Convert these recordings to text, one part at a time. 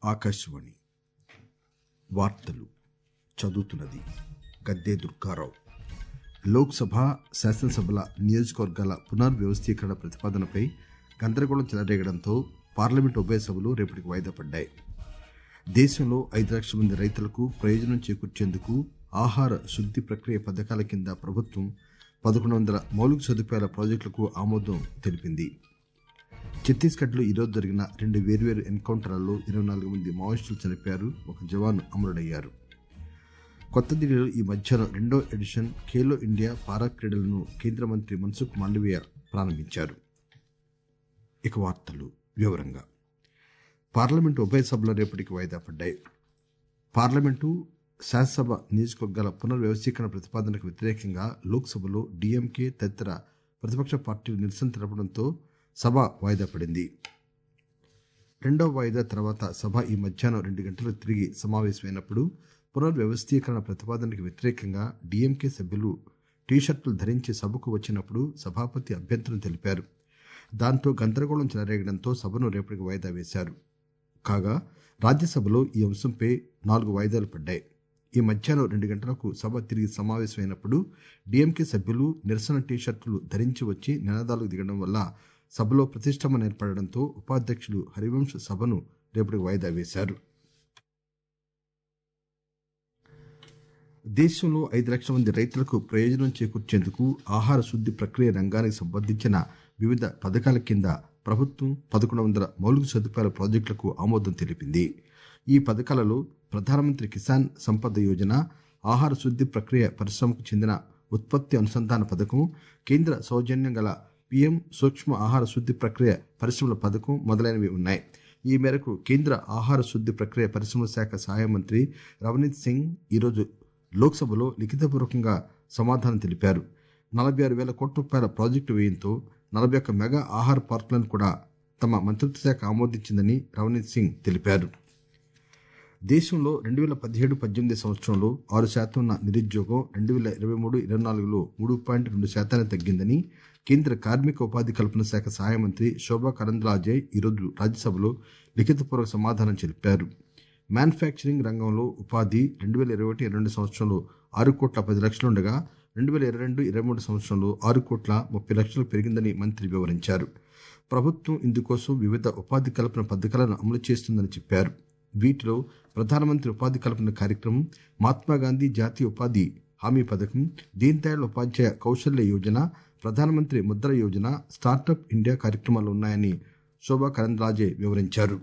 ఆకాశవాణి వార్తలు చదువుతున్నది గద్దే దుర్గారావు లోక్సభ శాసనసభల నియోజకవర్గాల పునర్వ్యవస్థీకరణ ప్రతిపాదనపై గందరగోళం చెలరేగడంతో పార్లమెంటు ఉభయ సభలు రేపటికి వాయిదా పడ్డాయి దేశంలో ఐదు లక్షల మంది రైతులకు ప్రయోజనం చేకూర్చేందుకు ఆహార శుద్ది ప్రక్రియ పథకాల కింద ప్రభుత్వం పదకొండు వందల మౌలిక సదుపాయాల ప్రాజెక్టులకు ఆమోదం తెలిపింది ఛత్తీస్గఢ్ లో ఈరోజు జరిగిన రెండు వేర్వేరు ఎన్కౌంటర్లలో ఇరవై నాలుగు మంది మావోయిస్టులు చనిపోయారు ఒక జవాను అమరుడయ్యారు కొత్త ఢిల్లీలో ఈ మధ్యాహ్నం రెండో ఎడిషన్ ఖేలో ఇండియా పారా క్రీడలను కేంద్ర మంత్రి మన్సుఖ్ మాండవీయ ప్రారంభించారు ఇక వార్తలు వివరంగా పార్లమెంటు ఉభయ సభలు రేపటికి వాయిదా పడ్డాయి పార్లమెంటు శాసనసభ నియోజకవర్గాల పునర్వ్యవస్థీకరణ ప్రతిపాదనకు వ్యతిరేకంగా లోక్సభలో డీఎంకే తదితర ప్రతిపక్ష పార్టీలు నిరసన తెలపడంతో సభ వాయిదా పడింది రెండవ వాయిదా తర్వాత సభ ఈ మధ్యాహ్నం రెండు గంటలకు తిరిగి సమావేశమైనప్పుడు పునర్వ్యవస్థీకరణ ప్రతిపాదనకు వ్యతిరేకంగా డీఎంకే సభ్యులు టీషర్టులు ధరించి సభకు వచ్చినప్పుడు సభాపతి అభ్యంతరం తెలిపారు దాంతో గందరగోళం చెలరేగడంతో సభను రేపటికి వాయిదా వేశారు కాగా రాజ్యసభలో ఈ అంశంపై నాలుగు వాయిదాలు పడ్డాయి ఈ మధ్యాహ్నం రెండు గంటలకు సభ తిరిగి సమావేశమైనప్పుడు డీఎంకే సభ్యులు నిరసన టీషర్టులు ధరించి వచ్చి నినాదాలకు దిగడం వల్ల సభలో ప్రతిష్టంభన ఏర్పడడంతో ఉపాధ్యక్షులు హరివంశ్ సభను రేపటికి వాయిదా వేశారు దేశంలో ఐదు లక్షల మంది రైతులకు ప్రయోజనం చేకూర్చేందుకు ఆహార శుద్ది ప్రక్రియ రంగానికి సంబంధించిన వివిధ పథకాల కింద ప్రభుత్వం పదకొండు వందల మౌలిక సదుపాయాల ప్రాజెక్టులకు ఆమోదం తెలిపింది ఈ పథకాలలో ప్రధానమంత్రి కిసాన్ సంపద యోజన ఆహార శుద్ది ప్రక్రియ పరిశ్రమకు చెందిన ఉత్పత్తి అనుసంధాన పథకం కేంద్ర సౌజన్యం గల పీఎం సూక్ష్మ ఆహార శుద్ది ప్రక్రియ పరిశ్రమల పథకం మొదలైనవి ఉన్నాయి ఈ మేరకు కేంద్ర ఆహార శుద్ది ప్రక్రియ పరిశ్రమల శాఖ సహాయ మంత్రి రవనీత్ సింగ్ ఈరోజు లోక్సభలో లిఖితపూర్వకంగా సమాధానం తెలిపారు నలభై ఆరు వేల కోట్ల రూపాయల ప్రాజెక్టు వ్యయంతో నలభై ఒక్క మెగా ఆహార పార్కులను కూడా తమ మంత్రిత్వ శాఖ ఆమోదించిందని రవనీత్ సింగ్ తెలిపారు దేశంలో రెండు వేల పదిహేడు పద్దెనిమిది సంవత్సరంలో ఆరు శాతం ఉన్న నిరుద్యోగం రెండు వేల ఇరవై మూడు ఇరవై నాలుగులో మూడు పాయింట్ రెండు శాతానికి తగ్గిందని కేంద్ర కార్మిక ఉపాధి కల్పన శాఖ సహాయ మంత్రి శోభా కరంద్లాజే ఈరోజు రాజ్యసభలో లిఖితపూర్వక సమాధానం తెలిపారు మ్యానుఫ్యాక్చరింగ్ రంగంలో ఉపాధి రెండు వేల ఇరవై ఒకటి ఇరవై రెండు సంవత్సరంలో ఆరు కోట్ల పది లక్షలు ఉండగా రెండు వేల ఇరవై రెండు ఇరవై మూడు సంవత్సరంలో ఆరు కోట్ల ముప్పై లక్షలు పెరిగిందని మంత్రి వివరించారు ప్రభుత్వం ఇందుకోసం వివిధ ఉపాధి కల్పన పథకాలను అమలు చేస్తుందని చెప్పారు వీటిలో ప్రధానమంత్రి ఉపాధి కల్పన కార్యక్రమం మహాత్మాగాంధీ జాతీయ ఉపాధి హామీ పథకం దీన్ దయాళ్ ఉపాధ్యాయ కౌశల్య యోజన ప్రధానమంత్రి ముద్ర యోజన స్టార్టప్ ఇండియా కార్యక్రమాలు ఉన్నాయని శోభా కరంద్లాజే వివరించారు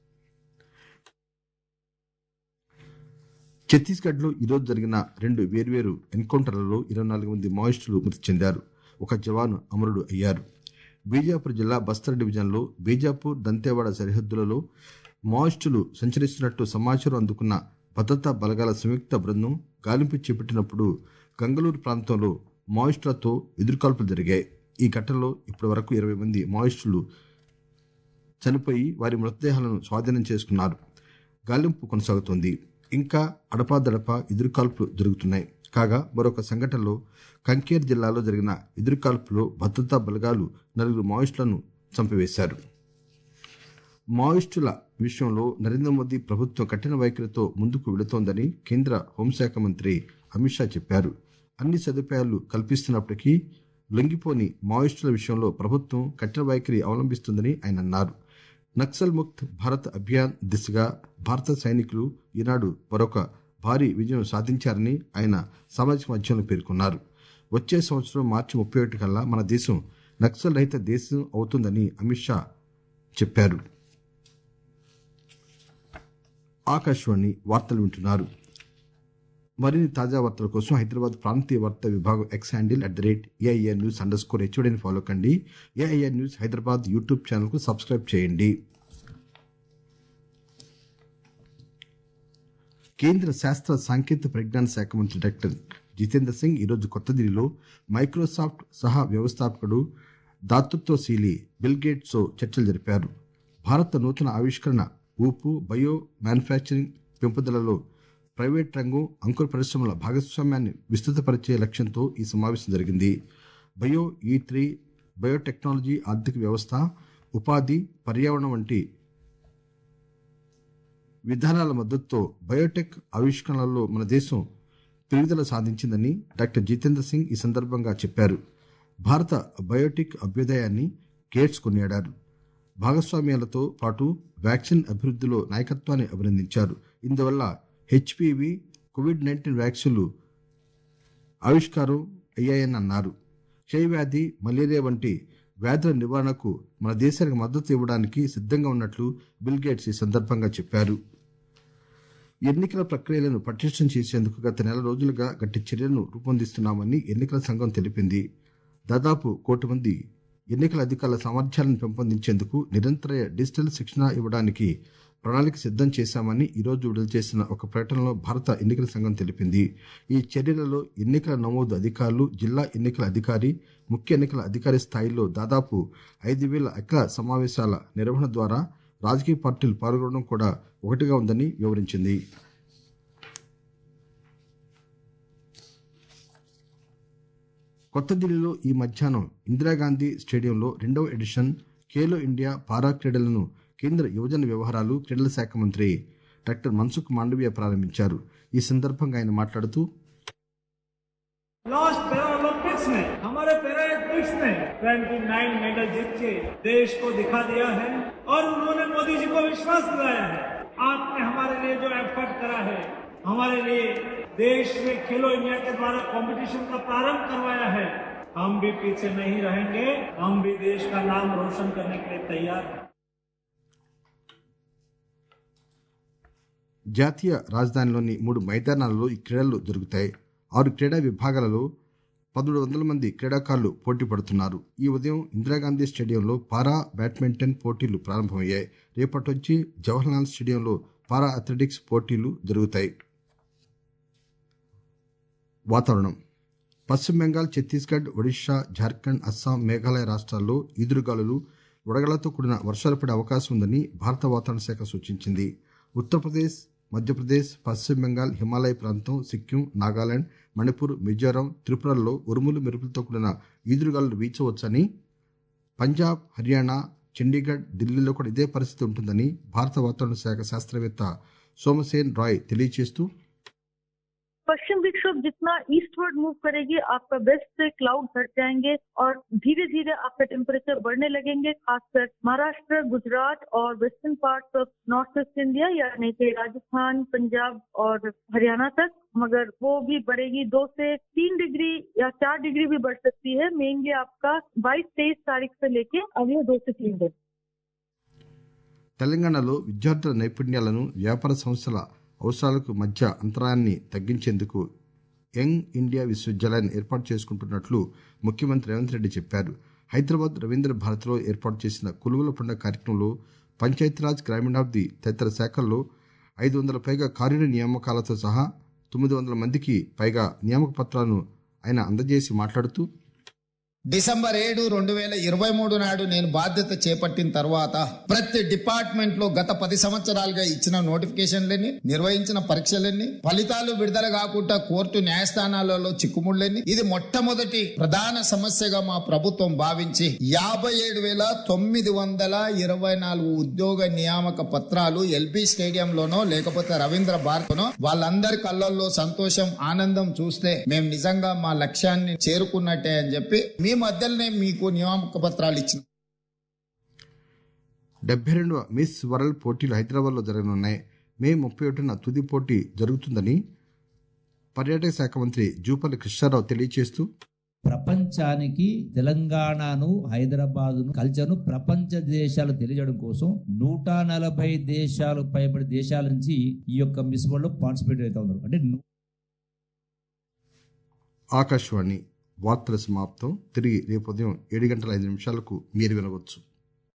ఛత్తీస్గఢ్ లో ఈరోజు జరిగిన రెండు వేర్వేరు ఎన్కౌంటర్లలో ఇరవై నాలుగు మంది మావోయిస్టులు మృతి చెందారు ఒక జవాను అమరుడు అయ్యారు బీజాపూర్ జిల్లా బస్తర్ డివిజన్లో బీజాపూర్ దంతేవాడ సరిహద్దులలో మావోయిస్టులు సంచరిస్తున్నట్టు సమాచారం అందుకున్న భద్రతా బలగాల సంయుక్త బృందం గాలింపు చేపట్టినప్పుడు గంగలూరు ప్రాంతంలో మావోయిస్టులతో ఎదురుకాల్పులు జరిగాయి ఈ ఘటనలో ఇప్పటి వరకు ఇరవై మంది మావోయిస్టులు చనిపోయి వారి మృతదేహాలను స్వాధీనం చేసుకున్నారు గాలింపు కొనసాగుతోంది ఇంకా అడపాదడపా ఎదురుకాల్పులు జరుగుతున్నాయి కాగా మరొక సంఘటనలో కంకేర్ జిల్లాలో జరిగిన ఎదురుకాల్పులో భద్రతా బలగాలు నలుగురు మావోయిస్టులను చంపివేశారు మావోయిస్టుల విషయంలో నరేంద్ర మోదీ ప్రభుత్వం కఠిన వైఖరితో ముందుకు వెళుతోందని కేంద్ర హోంశాఖ మంత్రి అమిత్ షా చెప్పారు అన్ని సదుపాయాలు కల్పిస్తున్నప్పటికీ లొంగిపోని మావోయిస్టుల విషయంలో ప్రభుత్వం కఠిన వైఖరి అవలంబిస్తుందని ఆయన అన్నారు నక్సల్ ముక్త్ భారత్ అభియాన్ దిశగా భారత సైనికులు ఈనాడు మరొక భారీ విజయం సాధించారని ఆయన సామాజిక మాధ్యమంలో పేర్కొన్నారు వచ్చే సంవత్సరం మార్చి ముప్పై ఒకటి కల్లా మన దేశం నక్సల్ రహిత దేశం అవుతుందని అమిత్ షా చెప్పారు ఆకాశవాణి వార్తలు వింటున్నారు మరిన్ని తాజా వార్తల కోసం హైదరాబాద్ ప్రాంతీయ వార్తా విభాగం X handle at the rate AIR news underscore హెచ్ఓడిని ఫాలో కండి AIR news Hyderabad YouTube channel కు సబ్స్క్రైబ్ చేయండి కేంద్ర శాస్త్ర సాంకేతిక పరిజ్ఞాన శాఖ మంత్రి డాక్టర్ జితేంద్ర సింగ్ ఈరోజు కొత్త ఢిల్లీలో మైక్రోసాఫ్ట్ సహ వ్యవస్థాపకుడు దాతృత్వశీలి బిల్ గేట్స్ తో చర్చలు జరిపారు భారత నూతన ఆవిష్కరణ ఊపు బయో మ్యానుఫ్యాక్చరింగ్ పెంపుదలలో ప్రైవేట్ రంగం అంకుర పరిశ్రమల భాగస్వామ్యాన్ని విస్తృతపరిచే లక్ష్యంతో ఈ సమావేశం జరిగింది బయో ఈ త్రీ బయోటెక్నాలజీ ఆర్థిక వ్యవస్థ ఉపాధి పర్యావరణం వంటి విధానాల మద్దతుతో బయోటెక్ ఆవిష్కరణలలో మన దేశం పెరుగుదల సాధించిందని డాక్టర్ జితేంద్ర సింగ్ ఈ సందర్భంగా చెప్పారు భారత బయోటెక్ అభ్యుదయాన్ని గేట్స్ కొనియాడారు భాగస్వామ్యాలతో పాటు వ్యాక్సిన్ అభివృద్ధిలో నాయకత్వాన్ని అభినందించారు ఇందువల్ల హెచ్పివి కోవిడ్ నైన్టీన్ వ్యాక్సిన్లు ఆవిష్కారం అయ్యాయని అన్నారు క్షయవ్యాధి మలేరియా వంటి వ్యాధుల నివారణకు మన దేశానికి మద్దతు ఇవ్వడానికి సిద్ధంగా ఉన్నట్లు బిల్ గేట్స్ ఈ సందర్భంగా చెప్పారు ఎన్నికల ప్రక్రియలను పటిష్టం చేసేందుకు గత నెల రోజులుగా గట్టి చర్యలను రూపొందిస్తున్నామని ఎన్నికల సంఘం తెలిపింది దాదాపు కోటి మంది ఎన్నికల అధికారుల సామర్థ్యాలను పెంపొందించేందుకు నిరంతర డిజిటల్ శిక్షణ ఇవ్వడానికి ప్రణాళిక సిద్దం చేశామని ఈరోజు విడుదల చేసిన ఒక ప్రకటనలో భారత ఎన్నికల సంఘం తెలిపింది ఈ చర్యలలో ఎన్నికల నమోదు అధికారులు జిల్లా ఎన్నికల అధికారి ముఖ్య ఎన్నికల అధికారి స్థాయిలో దాదాపు ఐదు వేల అఖిల సమావేశాల నిర్వహణ ద్వారా రాజకీయ పార్టీలు పాల్గొనడం కూడా ఒకటిగా ఉందని వివరించింది కొత్త ఢిల్లీలో ఈ మధ్యాహ్నం ఇందిరాగాంధీ స్టేడియంలో రెండవ ఎడిషన్ ఖేలో ఇండియా పారా క్రీడలను కేంద్ర యువజన వ్యవహారాలు క్రీడల శాఖ మంత్రి డాక్టర్ మన్సుఖ్ మాండవీయ ప్రారంభించారు ఈ సందర్భంగా ఆయన మాట్లాడుతూ लास्ट पैरा ओलंपिक्स में हमारे पैरा एथलीट्स ने 29 मेडल जीत के देश को दिखा दिया है और उन्होंने मोदी जी को विश्वास दिलाया है आपने हमारे लिए जो एफर्ट करा है हमारे लिए देश में खेलो इंडिया के द्वारा कंपटीशन का प्रारंभ करवाया है हम भी पीछे नहीं रहेंगे हम भी देश का नाम रोशन करने के लिए तैयार हैं జాతీయ రాజధానిలోని మూడు మైదానాలలో ఈ క్రీడలు జరుగుతాయి ఆరు క్రీడా విభాగాలలో పదమూడు వందల మంది క్రీడాకారులు పోటీ పడుతున్నారు ఈ ఉదయం ఇందిరాగాంధీ స్టేడియంలో పారా బ్యాడ్మింటన్ పోటీలు ప్రారంభమయ్యాయి రేపటి నుంచి జవహర్లాల్ స్టేడియంలో పారా అథ్లెటిక్స్ పోటీలు జరుగుతాయి వాతావరణం పశ్చిమ బెంగాల్ ఛత్తీస్గఢ్ ఒడిశా జార్ఖండ్ అస్సాం మేఘాలయ రాష్ట్రాల్లో ఈదురుగాలులు వడగళ్లతో కూడిన వర్షాలు పడే అవకాశం ఉందని భారత వాతావరణ శాఖ సూచించింది ఉత్తరప్రదేశ్ మధ్యప్రదేశ్ పశ్చిమ బెంగాల్ హిమాలయ ప్రాంతం సిక్కిం నాగాలాండ్ మణిపూర్ మిజోరాం త్రిపురల్లో ఉరుములు మెరుపులతో కూడిన ఈదురుగాలులు వీచవచ్చని పంజాబ్ హర్యానా చండీగఢ్ ఢిల్లీలో కూడా ఇదే పరిస్థితి ఉంటుందని భారత వాతావరణ శాఖ శాస్త్రవేత్త సోమసేన్ రాయ్ తెలియజేస్తూ पश्चिम विक्षोभ जितना ईस्टवर्ड मूव करेगी आपका वेस्ट से क्लाउड हट जाएंगे और धीरे धीरे आपका टेम्परेचर बढ़ने लगेंगे खासकर महाराष्ट्र गुजरात और western part of north east India यानी कि राजस्थान पंजाब और हरियाणा तक मगर वो भी बढ़ेगी दो से तीन डिग्री या चार डिग्री भी बढ़ सकती है मेनली आपका बाईस तेईस तारीख से लेके अगले दो से तीन दिन తెలంగాణలో విద్యార్థుల నైపుణ్యాలను వ్యాపార సంస్థల అవసరాలకు మధ్య అంతరాయాన్ని తగ్గించేందుకు యంగ్ ఇండియా విశ్వవిద్యాలయాన్ని ఏర్పాటు చేసుకుంటున్నట్లు ముఖ్యమంత్రి రేవంత్ రెడ్డి చెప్పారు హైదరాబాద్ రవీంద్ర భారతిలో ఏర్పాటు చేసిన కొలువుల పండుగ కార్యక్రమంలో పంచాయతీరాజ్ గ్రామీణాభివృద్ధి తదితర శాఖల్లో ఐదు వందల పైగా కార్మిక నియామకాలతో సహా తొమ్మిది వందల మందికి పైగా నియామక పత్రాలను ఆయన అందజేసి మాట్లాడుతూ డిసెంబర్ ఏడు రెండు వేల ఇరవై మూడు నాడు నేను బాధ్యత చేపట్టిన తర్వాత ప్రతి డిపార్ట్మెంట్ లో గత పది సంవత్సరాలుగా ఇచ్చిన నోటిఫికేషన్లని నిర్వహించిన పరీక్షలన్నీ ఫలితాలు విడుదల కాకుండా కోర్టు న్యాయస్థానాలలో చిక్కుముళ్ళని ఇది మొట్టమొదటి ప్రధాన సమస్యగా మా ప్రభుత్వం భావించి యాభై ఏడు వేల తొమ్మిది వందల ఇరవై నాలుగు ఉద్యోగ నియామక పత్రాలు ఎల్బీ స్టేడియంలోనో లేకపోతే రవీంద్ర భారత్నో వాళ్ళందరి కళ్ళల్లో సంతోషం ఆనందం చూస్తే మేము నిజంగా మా లక్ష్యాన్ని చేరుకున్నట్టే అని చెప్పి మీ మధ్యలోనే మీకు నియామక పత్రాలు ఇచ్చిన డెబ్బై రెండవ మిస్ వరల్డ్ పోటీలు హైదరాబాద్లో జరగనున్నాయి మే ముప్పై ఒకటిన తుది పోటీ జరుగుతుందని పర్యాటక శాఖ మంత్రి జూపల్లి కృష్ణారావు తెలియజేస్తూ ప్రపంచానికి తెలంగాణను హైదరాబాద్ కల్చర్ను ప్రపంచ దేశాలు తెలియజేయడం కోసం నూట నలభై దేశాలు పైబడి దేశాల నుంచి ఈ యొక్క మిస్ వరల్డ్ లో పార్టిసిపేట్ అవుతా ఉన్నారు అంటే ను- ఆకాశవాణి వార్తల సమాప్తం తిరిగి రేపు ఉదయం ఏడు గంటల ఐదు నిమిషాలకు మీరు వినవచ్చు